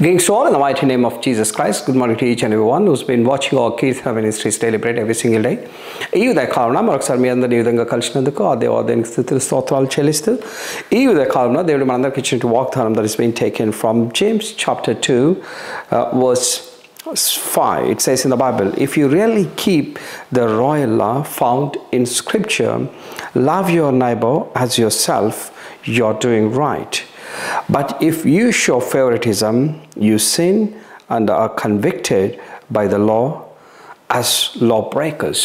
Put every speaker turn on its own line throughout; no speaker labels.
Greetings to all in the mighty name of Jesus Christ. Good morning to each and everyone who's been watching our Kirtana Ministries daily bread every single day. ఈ ఉదయ కాలంలో మరొకసారి మీ అందరినీ ఈ విధంగా కలిసినందుకు ఆ దేవాదానికి స్థితులు స్తోత్రాలు చెల్లిస్తూ ఈ ఉదయ కాలంలో దేవుడు మనందరికి ఇచ్చిన వాగ్దానం that is been taken from James chapter two verse 5 it says in the bible if you really keep the royal law found in scripture love your neighbor as yourself you're doing right but if you show favoritism you sin and are convicted by the law as lawbreakers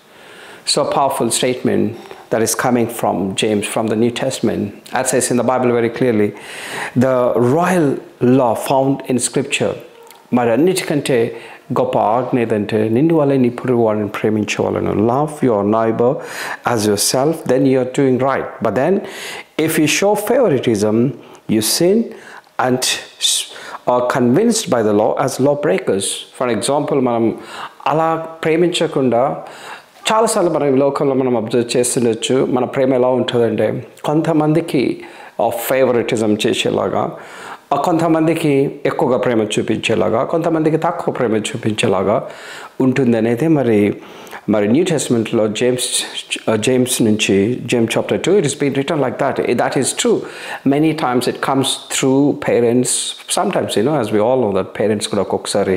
so powerful statement that is coming from James from the New Testament. As says in the Bible very clearly, the royal law found in Scripture మరి అన్నిటికంటే గొప్ప ఆజ్ఞ ఏదంటే నిన్ను వల్ల నీ పొరుగు వాడిని ప్రేమించవాలను love your neighbour as yourself then you are doing right but then if you show favouritism you sin and are convinced by the law as law breakers for example మనం అలా ప్రేమించకుండా చాలాసార్లు మనం ఈ లోకంలో మనం అబ్జర్వ్ చేస్తుండొచ్చు మన ప్రేమ ఎలా ఉంటుందంటే కొంతమందికి ఫేవరెటిజం చేసేలాగా కొంతమందికి ఎక్కువగా ప్రేమ చూపించేలాగా కొంతమందికి తక్కువ ప్రేమ చూపించేలాగా ఉంటుంది అనేది మరి మరి న్యూ టెస్ట్మెంట్లో జేమ్స్ జేమ్స్ నుంచి James chapter two it is been return like that that is true many times it comes through parents sometimes you know as we all know that parents కూడా ఒక్కొక్కసారి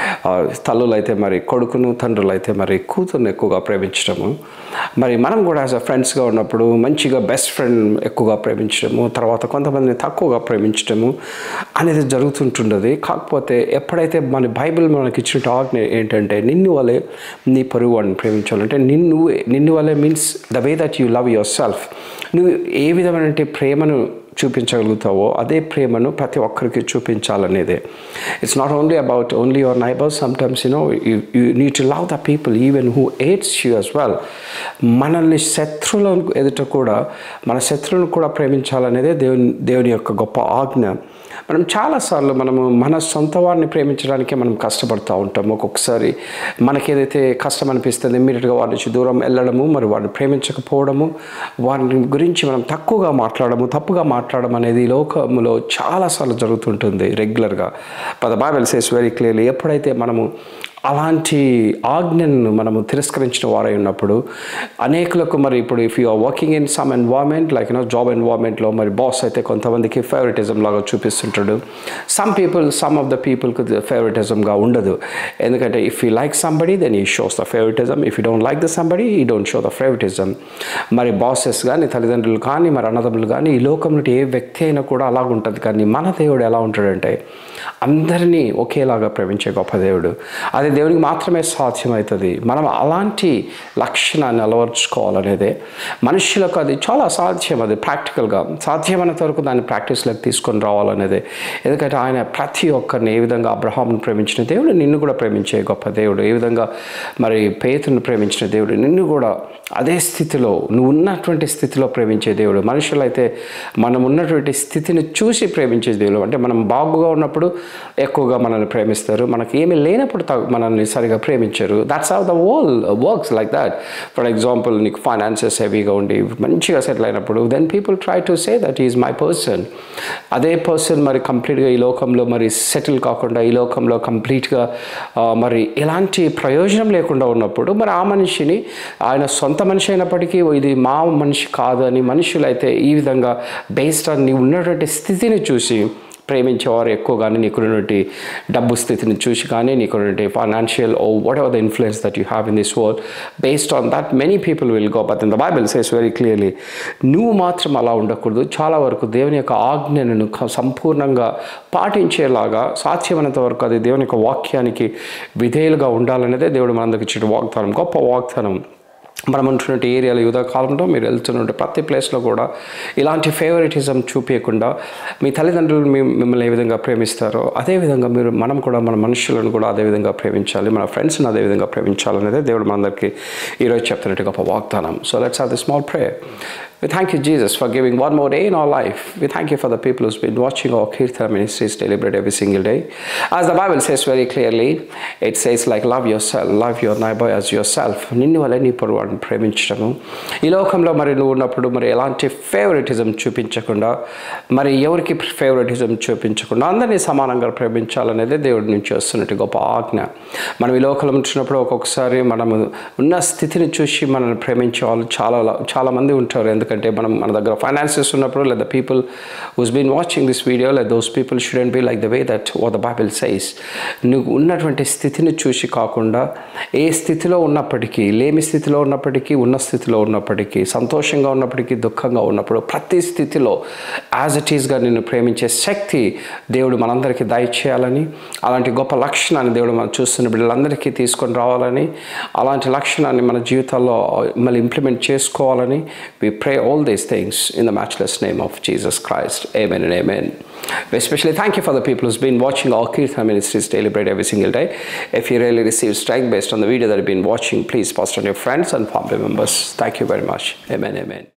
తల్లులు అయితే మరి కొడుకును తండ్రులు అయితే మరి కూతురుని ఎక్కువగా ప్రేమించడము మరి మనం కూడా యాజ్ అ ఫ్రెండ్స్గా ఉన్నప్పుడు మంచిగా బెస్ట్ ఫ్రెండ్ ఎక్కువగా ప్రేమించడము తర్వాత కొంతమందిని తక్కువగా ప్రేమించడము అనేది జరుగుతుంటుండదు కాకపోతే ఎప్పుడైతే మన బైబిల్ మనకి ఇచ్చిన ఆజ్ఞ ఏంటంటే నిన్ను వలె నీ పొరుగు వాడిని ప్రేమించాలంటే నిన్ను నిన్ను వలె means the way that you love yourself నువ్వు ఏ విధమైన ప్రేమను చూపించగలుగుతావో అదే ప్రేమను ప్రతి ఒక్కరికి చూపించాలనేదే it's not only about only your neighbours sometimes you know you need to love the people even who hates you as well మనల్ని శత్రువులను ఎదుట కూడా మన శత్రువులను కూడా ప్రేమించాలనేదే దేవుని దేవుని యొక్క గొప్ప ఆజ్ఞ మనం చాలాసార్లు మనము మన సొంత వారిని ప్రేమించడానికే మనం కష్టపడుతూ ఉంటాం ఒక్కొక్కసారి మనకి ఏదైతే కష్టం అనిపిస్తుంది ఇమ్మీడియట్గా వారి నుంచి దూరం వెళ్ళడము మరి వారిని ప్రేమించకపోవడము వారిని గురించి మనం తక్కువగా మాట్లాడము తప్పుగా మాట్లాడడం అనేది లోకంలో చాలాసార్లు జరుగుతుంటుంది రెగ్యులర్గా పద బైబిల్ సేస్ వెరీ క్లియర్లీ ఎప్పుడైతే మనము అలాంటి ఆజ్ఞను మనము తిరస్కరించిన వారై ఉన్నప్పుడు అనేకులకు మరి ఇప్పుడు if you are working in some environment like you know job ఎన్వైర్మెంట్లో మరి బాస్ అయితే కొంతమందికి ఫేవరెటిజం లాగా చూపిస్తుంటాడు some people some of the పీపుల్కి ఫేవరెటిజంగా ఉండదు ఎందుకంటే if you like somebody then he shows the favouritism if you don't like the somebody he don't show the favouritism మరి బాసెస్ కానీ తల్లిదండ్రులు కానీ మరి అన్నదమ్ములు కానీ ఈ లోకంలో ఏ వ్యక్తి అయినా కూడా అలాగ ఉంటుంది కానీ మన దేవుడు ఎలా ఉంటాడంటే అందరినీ ఒకేలాగా ప్రేమించే గొప్ప దేవుడు అది దేవునికి మాత్రమే సాధ్యమవుతుంది మనం అలాంటి లక్షణాన్ని అలవర్చుకోవాలనేదే మనుషులకు అది చాలా సాధ్యం అది ప్రాక్టికల్గా సాధ్యమైనంత వరకు దాన్ని ప్రాక్టీస్లోకి తీసుకొని రావాలనేదే ఎందుకంటే ఆయన ప్రతి ఒక్కరిని ఏ విధంగా అబ్రహాంను ప్రేమించిన దేవుడు నిన్ను కూడా ప్రేమించే గొప్ప దేవుడు ఏ విధంగా మరి పేతును ప్రేమించిన దేవుడు నిన్ను కూడా అదే స్థితిలో నువ్వు ఉన్నటువంటి స్థితిలో ప్రేమించే దేవుడు మనుషులైతే మనం ఉన్నటువంటి స్థితిని చూసి ప్రేమించే దేవుడు అంటే మనం బాగుగా ఉన్నప్పుడు ఎక్కువగా మనల్ని ప్రేమిస్తారు మనకి ఏమీ లేనప్పుడు మనల్ని సరిగా ప్రేమించరు that's how the world works like that for example నీకు ఫైనాన్సెస్ హెవీగా ఉండి మంచిగా సెటిల్ అయినప్పుడు then people try to say that is my person అదే పర్సన్ మరి కంప్లీట్గా ఈ లోకంలో మరి సెటిల్ కాకుండా ఈ లోకంలో కంప్లీట్గా మరి ఎలాంటి ప్రయోజనం లేకుండా ఉన్నప్పుడు మరి ఆ మనిషిని ఆయన సొంత మనిషి అయినప్పటికీ ఇది మా మనిషి కాదు అని మనుషులైతే ఈ విధంగా బేస్డ్ ఆన్ నీ ఉన్నటువంటి స్థితిని చూసి ప్రేమించేవారు ఎక్కువ కానీ నీకున్నటువంటి డబ్బు స్థితిని చూసి కానీ నీకున్నటువంటి financial oh whatever the influence that you have in this world based on that many people will go but in the Bible says very clearly నువ్వు మాత్రం అలా ఉండకూడదు చాలా వరకు దేవుని యొక్క ఆజ్ఞను సంపూర్ణంగా పాటించేలాగా సాధ్యమైనంత వరకు అది దేవుని యొక్క వాక్యానికి విధేయులుగా ఉండాలనేదే దేవుడు మనందరికి ఇచ్చిన వాగ్దానం గొప్ప వాగ్దానం మనం ఉంటున్నట్టు ఏరియాలో యుధ కాలంలో మీరు వెళ్తున్నట్టు ప్రతి ప్లేస్లో కూడా ఇలాంటి ఫేవరెటిజం చూపించకుండా మీ తల్లిదండ్రులు మీ మిమ్మల్ని ఏ విధంగా ప్రేమిస్తారో అదేవిధంగా మీరు మనం కూడా మన మనుషులను కూడా అదేవిధంగా ప్రేమించాలి మన ఫ్రెండ్స్ని అదేవిధంగా ప్రేమించాలనేదే దేవుడు మనందరికీ ఈరోజు చెప్తున్నట్టు గొప్ప వాగ్దానం so let's have the small pray We thank you, Jesus, for giving one more day in our life. We thank you for the people who's been watching our Kirtana ministries deliberate every single day. As the Bible says very clearly, it says like love yourself, love your neighbor as yourself. నిన్ను వల్ల నీ పొరుగువాడిని ప్రేమించడము ఈ లోకంలో మరి నువ్వు ఉన్నప్పుడు మరి ఎలాంటి ఫేవరెటిజం చూపించకుండా మరి ఎవరికి ఫేవరెటిజం చూపించకుండా అందరినీ సమానంగా ప్రేమించాలనేది దేవుడి నుంచి వస్తున్నట్టు గొప్ప ఆజ్ఞ మనం ఈ లోకంలో ఉంటున్నప్పుడు ఒక్కొక్కసారి మనము ఉన్న స్థితిని చూసి మనల్ని ప్రేమించే వాళ్ళు చాలా చాలా మంది ఉంటారు ఎందుకంటే మనం మన దగ్గర ఫైనాన్సెస్ ఉన్నప్పుడు లేదా people who's been watching this video లేదా those people shouldn't be like the way that what the Bible says నువ్వు ఉన్నటువంటి స్థితిని చూసి కాకుండా ఏ స్థితిలో ఉన్నప్పటికీ లేమి స్థితిలో ఉన్నప్పటికీ ఉన్న స్థితిలో ఉన్నప్పటికీ సంతోషంగా ఉన్నప్పటికీ దుఃఖంగా ఉన్నప్పుడు ప్రతి స్థితిలో యాజ్ ఇట్ ఈస్గా నిన్ను ప్రేమించే శక్తి దేవుడు మనందరికీ దయచేయాలని అలాంటి గొప్ప లక్షణాన్ని దేవుడు మనం చూస్తున్న బిడ్డలందరికీ తీసుకొని రావాలని అలాంటి లక్షణాన్ని మన జీవితాల్లో మళ్ళీ ఇంప్లిమెంట్ చేసుకోవాలని we pray all these things in the matchless name of Jesus Christ amen and amen Especially thank you for the people who's been watching our Kirtan Ministries Daily Bread every single day. If you really receive strength based on the video that you've been watching, please post on your friends and family members. Thank you very much. Amen. Amen.